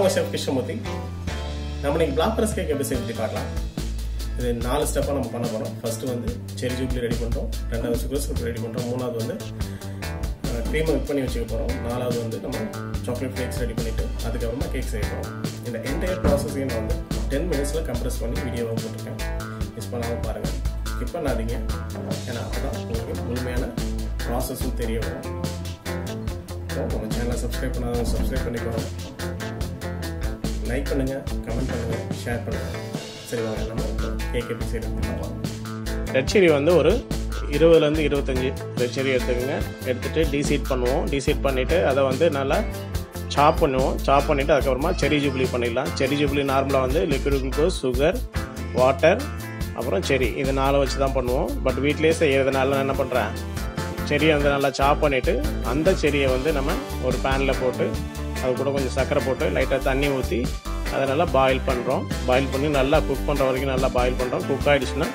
உங்கள் ஷெஃப் கிருஷ்ணமூர்த்தி நம்ம இன்னைக்கு பிளாக் ஃபாரஸ்ட் கேக் எப்படி செய்ய பார்க்கலாம் இது நாலு ஸ்டெப்பாக நம்ம பண்ண போகிறோம் ஃபர்ஸ்ட்டு வந்து செரி ஜூப்ளி ரெடி பண்ணுறோம் ரெண்டாவது சுகர் சிரப் ரெடி பண்ணுறோம் மூணாவது வந்து க்ரீமை மிக் பண்ணி வச்சுக்க போகிறோம் நாலாவது வந்து நம்ம சாக்லேட் ஃப்ளேக்ஸ் ரெடி பண்ணிவிட்டு அதுக்கப்புறமா கேக் செய்ய போகிறோம் இந்த என்டையர் ப்ராசஸையும் நான் வந்து டென் மினிட்ஸில் கம்ப்ரெஸ் பண்ணி வீடியோவாக போட்டிருக்கேன் மிஸ் பண்ணாமல் பாருங்கள் ஸ்கிப் பண்ணாதீங்க ஏன்னா அப்போ தான் உங்களுக்கு முழுமையான ப்ராசஸும் தெரிய வரும் ஸோ நம்ம சேனலை சப்ஸ்கிரைப் பண்ணாதவங்க சப்ஸ்கிரைப் பண்ணிக்கோங்க லைக் பண்ணுங்கள் கமெண்ட் பண்ணுங்கள் ஷேர் பண்ணுங்கள் சரி வாங்க நம்ம கேக் எப்படி செய்யறது பார்க்கலாம் ரெட் சில்லி வந்து ஒரு இருபதுலேருந்து இருபத்தஞ்சி ரெட் சில்லி எடுத்துக்கோங்க எடுத்துகிட்டு டீசீட் பண்ணுவோம் டீசீட் பண்ணிவிட்டு அதை வந்து நல்லா சாப் பண்ணுவோம் சாப் பண்ணிவிட்டு அதுக்கப்புறமா செரி ஜூப்ளி பண்ணிடலாம் செரி ஜூப்ளி நார்மலாக வந்து லிக்விட் குளுக்கோஸ் சுகர் வாட்டர் அப்புறம் செரி இது நாலு வச்சு தான் பண்ணுவோம் பட் வீட்டிலேயே செய்யறதுனால நான் என்ன பண்ணுறேன் செடியை வந்து நல்லா சாப் பண்ணிவிட்டு அந்த செடியை வந்து நம்ம ஒரு பேனில் போட்டு அது கூட கொஞ்சம் சர்க்கரை போட்டு லைட்டாக தண்ணி ஊற்றி அதை நல்லா பாயில் பண்ணுறோம் பாயில் பண்ணி நல்லா குக் பண்ணுற வரைக்கும் நல்லா பாயில் பண்ணுறோம் குக் ஆகிடுச்சுன்னா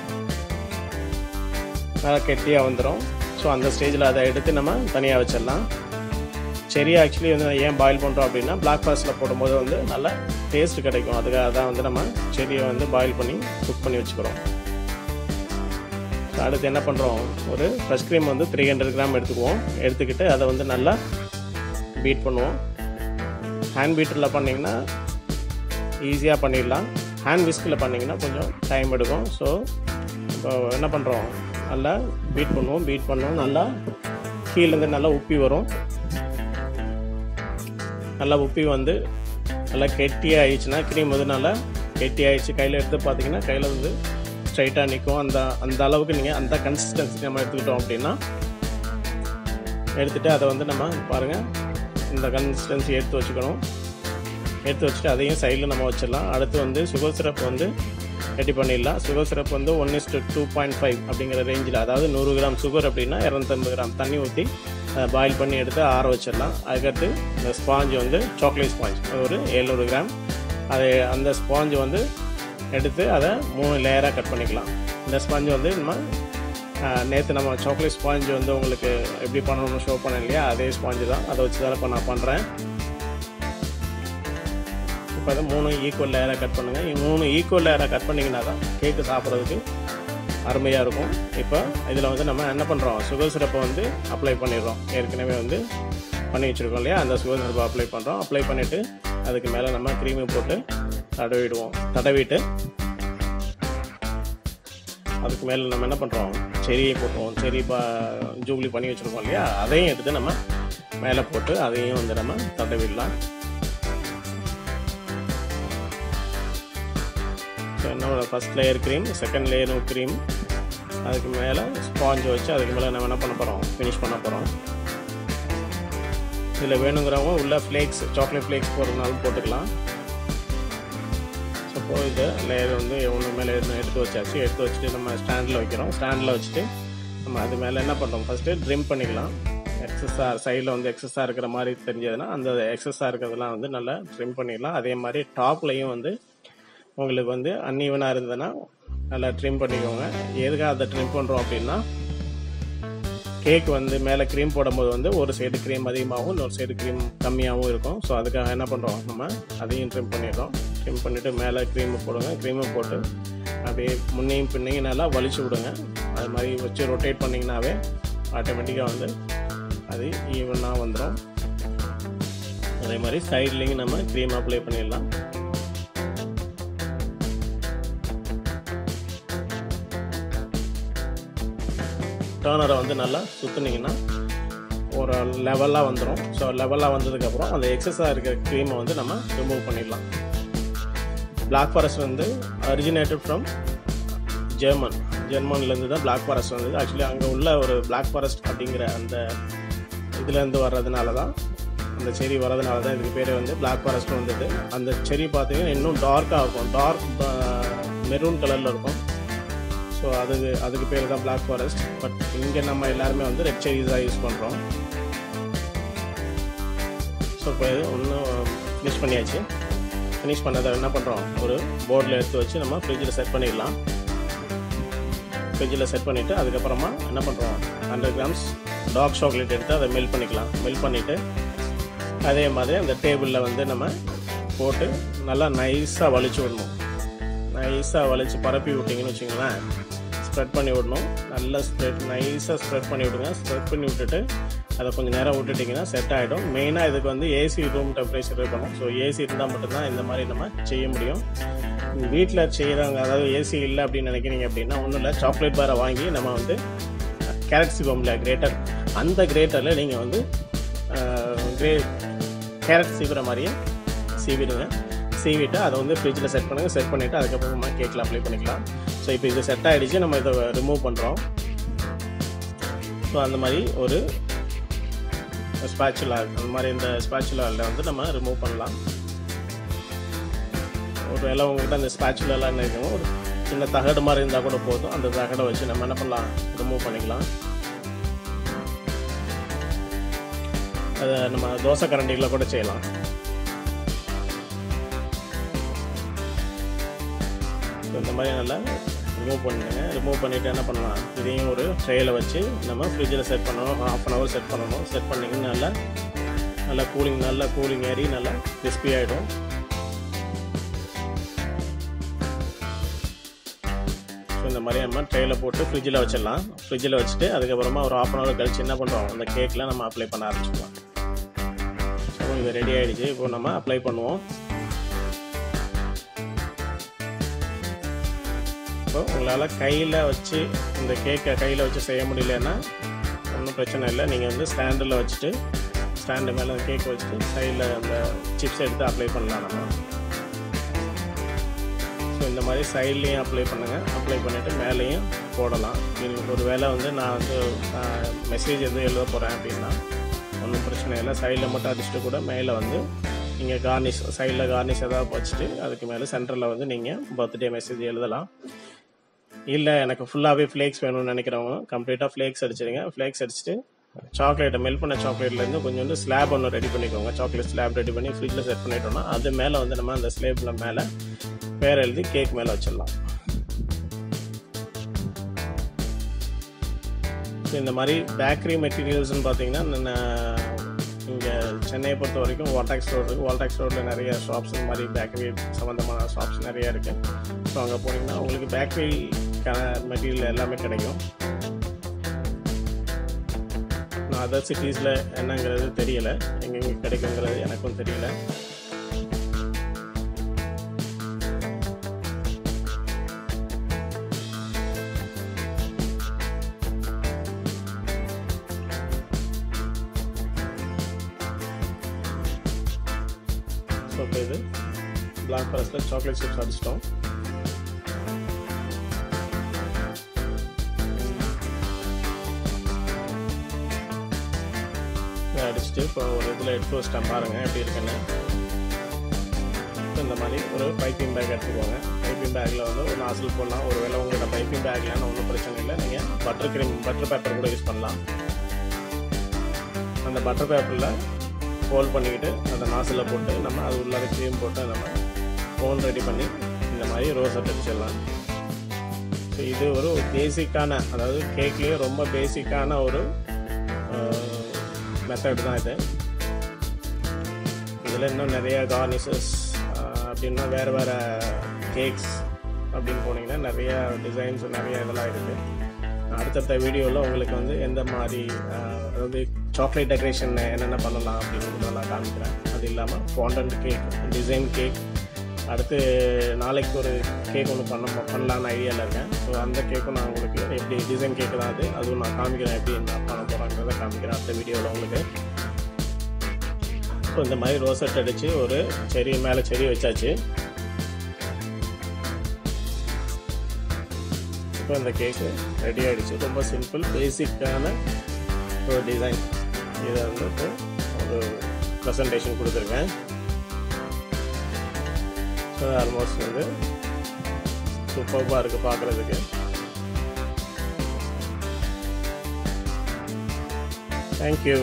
நல்லா கெட்டியாக வந்துடும் ஸோ அந்த ஸ்டேஜில் அதை எடுத்து நம்ம தனியாக வச்சிடலாம் செரி ஆக்சுவலி வந்து ஏன் பாயில் பண்ணுறோம் அப்படின்னா பிளாக் ஃபாரஸ்ட்டில் போடும்போது வந்து நல்லா டேஸ்ட் கிடைக்கும் அதுக்காக தான் வந்து நம்ம செடியை வந்து பாயில் பண்ணி குக் பண்ணி வச்சுக்கிறோம் அடுத்து என்ன பண்ணுறோம் ஒரு ஃப்ரெஷ் க்ரீம் வந்து த்ரீ ஹண்ட்ரட் கிராம் எடுத்துக்குவோம் எடுத்துக்கிட்டு அதை வந்து நல்லா பீட் பண்ணுவோம் ஹேண்ட் பீட்டரில் பண்ணிங்கன்னா ஈஸியாக பண்ணிடலாம் ஹேண்ட் விஸ்கில் பண்ணிங்கன்னா கொஞ்சம் டைம் எடுக்கும் ஸோ இப்போ என்ன பண்ணுறோம் நல்லா பீட் பண்ணுவோம் பீட் பண்ணுவோம் நல்லா கீழேருந்து நல்லா உப்பி வரும் நல்லா உப்பி வந்து நல்லா கெட்டி ஆயிடுச்சுன்னா க்ரீம் வந்து நல்லா கெட்டி ஆயிடுச்சு கையில் எடுத்து பார்த்தீங்கன்னா கையில் வந்து ஸ்ட்ரைட்டாக நிற்கும் அந்த அந்த அளவுக்கு நீங்கள் அந்த கன்சிஸ்டன்சி நம்ம எடுத்துக்கிட்டோம் அப்படின்னா எடுத்துகிட்டு அதை வந்து நம்ம பாருங்கள் இந்த கன்சிஸ்டன்சி எடுத்து வச்சுக்கணும் எடுத்து வச்சுட்டு அதையும் சைடில் நம்ம வச்சிடலாம் அடுத்து வந்து சுகர் சிரப் வந்து ரெடி பண்ணிடலாம் சுகர் சிரப் வந்து one is to two point five அப்படிங்கிற ரேஞ்சில் அதாவது நூறு கிராம் சுகர் அப்படின்னா இரநூத்தம்பது கிராம் தண்ணி ஊற்றி பாயில் பண்ணி எடுத்து ஆற வச்சிடலாம் அதுக்கடுத்து இந்த ஸ்பாஞ்ச் வந்து சாக்லேட் ஸ்பாஞ்ச் ஒரு எழுநூறு கிராம் அது அந்த ஸ்பாஞ்ச் வந்து எடுத்து அதை மூணு லேயராக கட் பண்ணிக்கலாம் இந்த ஸ்பாஞ்ச் வந்து நம்ம நேற்று நம்ம சாக்லேட் ஸ்பாஞ்ச் வந்து உங்களுக்கு எப்படி பண்ணணும்னு ஷோ பண்ணேன் இல்லையா அதே ஸ்பாஞ்சு தான் அதை வச்சு தான் இப்போ நான் பண்ணுறேன் இப்போ அதை மூணு ஈக்குவல் லேயராக கட் பண்ணுங்கள் மூணு ஈக்குவல் லேயராக கட் பண்ணிங்கன்னா தான் கேக்கு சாப்பிட்றதுக்கு அருமையாக இருக்கும் இப்போ இதில் வந்து நம்ம என்ன பண்ணுறோம் சுகர் சிரப்பை வந்து அப்ளை பண்ணிடுறோம் ஏற்கனவே வந்து பண்ணி வச்சுருக்கோம் இல்லையா அந்த சுகர் சிரப்பை அப்ளை பண்ணுறோம் அப்ளை பண்ணிவிட்டு அதுக்கு மேலே நம்ம க்ரீமை போட்டு தடவிடுவோம் தடவிட்டு அதுக்கு மேலே நம்ம என்ன பண்ணுறோம் செரியை போட்டுருவோம் செரி பா ஜூப்ளி பண்ணி வச்சுருக்கோம் இல்லையா அதையும் எடுத்து நம்ம மேலே போட்டு அதையும் வந்து நம்ம தடவிடலாம் ஸோ என்னோட ஃபஸ்ட் லேயர் க்ரீம் செகண்ட் லேயரும் க்ரீம் அதுக்கு மேலே ஸ்பாஞ்ச் வச்சு அதுக்கு மேலே நம்ம என்ன பண்ண போகிறோம் ஃபினிஷ் பண்ண போகிறோம் இதில் வேணுங்கிறவங்க உள்ள ஃப்ளேக்ஸ் சாக்லேட் ஃப்ளேக்ஸ் போடுறதுனாலும் போட்டுக்கலாம் சப்போஸ் இது லேயர் வந்து ஒன்று மேலே எடுத்து வச்சாச்சு எடுத்து வச்சுட்டு நம்ம ஸ்டாண்டில் வைக்கிறோம் ஸ்டாண்டில் வச்சுட்டு நம்ம அது மேலே என்ன பண்ணுறோம் ஃபஸ்ட்டு ட்ரிம் பண்ணிக்கலாம் எக்ஸஸாக சைடில் வந்து எக்ஸஸாக இருக்கிற மாதிரி தெரிஞ்சதுன்னா அந்த எக்ஸஸாக இருக்கிறதெல்லாம் வந்து நல்லா ட்ரிம் பண்ணிடலாம் அதே மாதிரி டாப்லையும் வந்து உங்களுக்கு வந்து அன்ஈவனாக இருந்ததுன்னா நல்லா ட்ரிம் பண்ணிக்கோங்க எதுக்காக அதை ட்ரிம் பண்ணுறோம் அப்படின்னா கேக் வந்து மேலே க்ரீம் போடும்போது வந்து ஒரு சைடு க்ரீம் அதிகமாகவும் இன்னொரு சைடு க்ரீம் கம்மியாகவும் இருக்கும் ஸோ அதுக்காக என்ன பண்ணுறோம் நம்ம அதையும் ட்ரிம் பண்ணிடுறோம் ட்ரிம் பண்ணிவிட்டு மேலே க்ரீமை போடுங்க க்ரீமை போட்டு அப்படியே முன்னையும் பின்னையும் நல்லா வலிச்சு விடுங்க அது மாதிரி வச்சு ரொட்டேட் பண்ணிங்கனாவே ஆட்டோமேட்டிக்காக வந்து அது ஈவனாக வந்துடும் அதே மாதிரி சைட்லேயும் நம்ம க்ரீம் அப்ளை பண்ணிடலாம் டேர்னரை வந்து நல்லா சுற்றுனீங்கன்னா ஒரு லெவலாக வந்துடும் ஸோ லெவலாக வந்ததுக்கப்புறம் அந்த எக்ஸஸாக இருக்கிற க்ரீமை வந்து நம்ம ரிமூவ் பண்ணிடலாம் பிளாக் ஃபாரஸ்ட் வந்து அரிஜினேட்டட் ஃப்ரம் ஜெர்மன் ஜெர்மன்லேருந்து தான் பிளாக் ஃபாரஸ்ட் வந்தது ஆக்சுவலி அங்கே உள்ள ஒரு பிளாக் ஃபாரஸ்ட் அப்படிங்கிற அந்த இதுலேருந்து வர்றதுனால தான் அந்த செரி வரதுனால தான் இதுக்கு பேர் வந்து பிளாக் ஃபாரஸ்ட் வந்தது அந்த செரி பார்த்தீங்கன்னா இன்னும் டார்க்காக இருக்கும் டார்க் மெரூன் கலரில் இருக்கும் ஸோ அதுக்கு அதுக்கு பேர் தான் பிளாக் ஃபாரஸ்ட் பட் இங்கே நம்ம எல்லாருமே வந்து ரெட் செரிஸ் தான் யூஸ் பண்ணுறோம் ஸோ இப்போ இது ஒன்றும் ஃபினிஷ் பண்ணியாச்சு ஃபினிஷ் பண்ணதை என்ன பண்ணுறோம் ஒரு போர்டில் எடுத்து வச்சு நம்ம ஃப்ரிட்ஜில் செட் பண்ணிடலாம் ஃப்ரிட்ஜில் செட் பண்ணிவிட்டு அதுக்கப்புறமா என்ன பண்ணுறோம் ஹண்ட்ரட் கிராம்ஸ் டார்க் சாக்லேட் எடுத்து அதை மெல்ட் பண்ணிக்கலாம் மெல்ட் பண்ணிவிட்டு அதே மாதிரி அந்த டேபிளில் வந்து நம்ம போட்டு நல்லா நைஸாக வலிச்சு விடணும் நைஸாக வலிச்சு பரப்பி விட்டிங்கன்னு வச்சுங்களேன் ஸ்ப்ரெட் பண்ணி விடணும் நல்லா ஸ்ப்ரெட் நைஸாக ஸ்ப்ரெட் பண்ணி விடுங்க ஸ்ப்ரெட் பண்ணி விட்டுட்டு அதை கொஞ்சம் நேரம் விட்டுட்டிங்கன்னா செட் ஆகிடும் மெயினாக இதுக்கு வந்து ஏசி ரூம் டெம்பரேச்சர் இருக்கணும் ஸோ ஏசி இருந்தால் மட்டும்தான் இந்த மாதிரி நம்ம செய்ய முடியும் வீட்டில் செய்கிறவங்க அதாவது ஏசி இல்லை அப்படின்னு நினைக்கிறீங்க அப்படின்னா ஒன்றும் இல்லை சாக்லேட் பாரை வாங்கி நம்ம வந்து கேரட் சீவம்ல கிரேட்டர் அந்த கிரேட்டரில் நீங்கள் வந்து கிரே கேரட் சீவுற மாதிரியே சீவிடுங்க சீவிட்டு அதை வந்து ஃப்ரிட்ஜில் செட் பண்ணுங்கள் செட் பண்ணிவிட்டு அதுக்கப்புறமா கேக்கில் அப்ளை பண்ணிக்கலாம் ஸோ இப்போ இது செட் ஆகிடுச்சு நம்ம இதை ரிமூவ் பண்ணுறோம் ஸோ அந்த மாதிரி ஒரு ஸ்பாச்சுலா அந்த மாதிரி இந்த ஸ்பாச்சுலாவில் வந்து நம்ம ரிமூவ் பண்ணலாம் ஒரு வேளை உங்ககிட்ட அந்த ஸ்பாச்சுலாம் இருக்கும் ஒரு சின்ன தகடு மாதிரி இருந்தால் கூட போதும் அந்த தகடை வச்சு நம்ம என்ன பண்ணலாம் ரிமூவ் பண்ணிக்கலாம் அதை நம்ம தோசை கரண்டியில் கூட செய்யலாம் இந்த மாதிரி நல்லா ரிமூவ் பண்ணுங்க ரிமூவ் பண்ணிவிட்டு என்ன பண்ணலாம் இதையும் ஒரு ட்ரேயில் வச்சு நம்ம ஃப்ரிட்ஜில் செட் பண்ணணும் ஹாஃப் அன் ஹவர் செட் பண்ணணும் செட் பண்ணிங்கன்னா நல்லா நல்லா கூலிங் நல்லா கூலிங் ஏறி நல்லா கிறிஸ்பி ஆகிடும் ஸோ இந்த மாதிரி நம்ம ட்ரேயில் போட்டு ஃப்ரிட்ஜில் வச்சிடலாம் ஃப்ரிட்ஜில் வச்சுட்டு அதுக்கப்புறமா ஒரு ஆஃப் அன் ஹவர் கழிச்சு என்ன பண்ணுறோம் அந்த கேக்கில் நம்ம அப்ளை பண்ண ஆரம்பிச்சிக்கலாம் ஸோ இது ரெடி ஆகிடுச்சு இப்போ நம்ம அப்ளை பண்ணுவோம் இப்போ உங்களால் கையில் வச்சு இந்த கேக்கை கையில் வச்சு செய்ய முடியலன்னா ஒன்றும் பிரச்சனை இல்லை நீங்கள் வந்து ஸ்டாண்டில் வச்சுட்டு ஸ்டாண்டு மேலே கேக் வச்சுட்டு சைடில் அந்த சிப்ஸ் எடுத்து அப்ளை பண்ணலாம் நம்ம ஸோ இந்த மாதிரி சைட்லேயும் அப்ளை பண்ணுங்கள் அப்ளை பண்ணிவிட்டு மேலேயும் போடலாம் உங்களுக்கு ஒரு வேளை வந்து நான் வந்து மெசேஜ் எதுவும் எழுத போகிறேன் அப்படின்னா ஒன்றும் பிரச்சனை இல்லை சைடில் மட்டும் அடிச்சுட்டு கூட மேலே வந்து நீங்கள் கார்னிஷ் சைடில் கார்னிஷ் ஏதாவது வச்சுட்டு அதுக்கு மேலே சென்டரில் வந்து நீங்கள் பர்த்டே மெசேஜ் எழுதலாம் இல்லை எனக்கு ஃபுல்லாகவே ஃப்ளேக்ஸ் வேணும்னு நினைக்கிறவங்க கம்ப்ளீட்டாக ஃப்ளேக்ஸ் அடிச்சிடுங்க ஃப்ளேக்ஸ் அடிச்சுட்டு சாக்லேட்டை மெல்ட் பண்ண சாக்லேட்லேருந்து கொஞ்சம் வந்து ஸ்லாப் ஒன்று ரெடி பண்ணிக்கோங்க சாக்லேட் ஸ்லாப் ரெடி பண்ணி ஃப்ரிட்ஜில் செட் பண்ணிட்டோம்னா அது மேலே வந்து நம்ம அந்த ஸ்லேப்பில் மேலே பேர் எழுதி கேக் மேலே வச்சிடலாம் இந்த மாதிரி பேக்கரி மெட்டீரியல்ஸ்னு பார்த்தீங்கன்னா இங்கே சென்னையை பொறுத்த வரைக்கும் வால்டாக்ஸ் ரோடு இருக்குது வால்டாக்ஸ் ரோடில் நிறைய ஷாப்ஸ் இந்த மாதிரி பேக்கரி சம்மந்தமான ஷாப்ஸ் நிறைய இருக்குது ஸோ அங்கே போனீங்கன்னா உங்களுக்கு பேக்கரிக்கான மெட்டீரியல் எல்லாமே கிடைக்கும் நான் அதர் சிட்டிஸில் என்னங்கிறது தெரியல எங்கெங்கே கிடைக்குங்கிறது எனக்கும் தெரியல ஸோ இப்போ இது பிளாக் ஃபாரஸ்ட்டில் சாக்லேட் சிப்ஸ் அடிச்சிட்டோம் இதை அடிச்சுட்டு இப்போ ஒரு இதில் எடுத்து வச்சிட்டேன் பாருங்கள் எப்படி இருக்குன்னு இப்போ இந்த மாதிரி ஒரு பைப்பிங் பேக் எடுத்துக்கோங்க பைப்பிங் பேக்கில் வந்து ஒரு நாசில் போடலாம் ஒரு வேளை உங்களோட பைப்பிங் பேக்லன்னு ஒன்றும் பிரச்சனை இல்லை நீங்கள் பட்டர் க்ரீம் பட்டர் பேப்பர் கூட யூஸ் பண்ணலாம் அந்த பட்டர் பேப்பரில் ஹோல் பண்ணிக்கிட்டு அந்த நாசில் போட்டு நம்ம அது உள்ளார க்ரீம் போட்டு நம்ம ஹோல் ரெடி பண்ணி இந்த மாதிரி ரோஸ் அடிச்சிடலாம் ஸோ இது ஒரு பேசிக்கான அதாவது கேக்லேயே ரொம்ப பேசிக்கான ஒரு மெத்தட் தான் இது இதில் இன்னும் நிறைய கார்னிஷஸ் அப்படின்னா வேறு வேறு கேக்ஸ் அப்படின்னு போனீங்கன்னா நிறைய டிசைன்ஸ் நிறைய இதெல்லாம் இருக்குது அடுத்தடுத்த வீடியோவில் உங்களுக்கு வந்து எந்த மாதிரி அதாவது சாக்லேட் டெக்கரேஷன் என்னென்ன பண்ணலாம் அப்படின்னு நான் காமிக்கிறேன் அது இல்லாமல் ஃபாண்டன்ட் கேக் டிசைன் கேக் அடுத்து நாளைக்கு ஒரு கேக் ஒன்று பண்ண பண்ணலான்னு ஐடியாவில் இருக்கேன் ஸோ அந்த கேக்கும் நான் உங்களுக்கு எப்படி டிசைன் கேக் தான் அது அதுவும் நான் காமிக்கிறேன் எப்படி நான் பண்ண போகிறாங்கிறத காமிக்கிறேன் அடுத்த வீடியோவில் உங்களுக்கு ஸோ இந்த மாதிரி ரோசட் அடித்து ஒரு செடி மேலே செடி வச்சாச்சு இப்போ இந்த கேக்கு ரெடி ஆகிடுச்சு ரொம்ப சிம்பிள் பேசிக்கான ஒரு டிசைன் இதை வந்து இப்போ ஒரு ப்ரெசன்டேஷன் கொடுத்துருக்கேன் ஸோ ஆல்மோஸ்ட் வந்து சூப்பர்பாக இருக்குது பார்க்குறதுக்கு தேங்க்யூ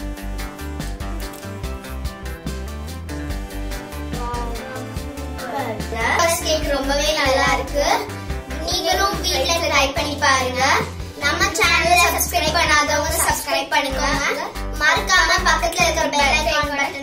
கேக் ரொம்பவே நல்லா இருக்கு நீங்களும் வீட்ல ட்ரை பண்ணி பாருங்க நம்ம சேனலை சப்ஸ்கிரைப் பண்ணாதவங்க சப்ஸ்கிரைப் பண்ணுங்க மறக்காம பக்கத்துல இருக்கிற பெல் ஐகான் பட்டன்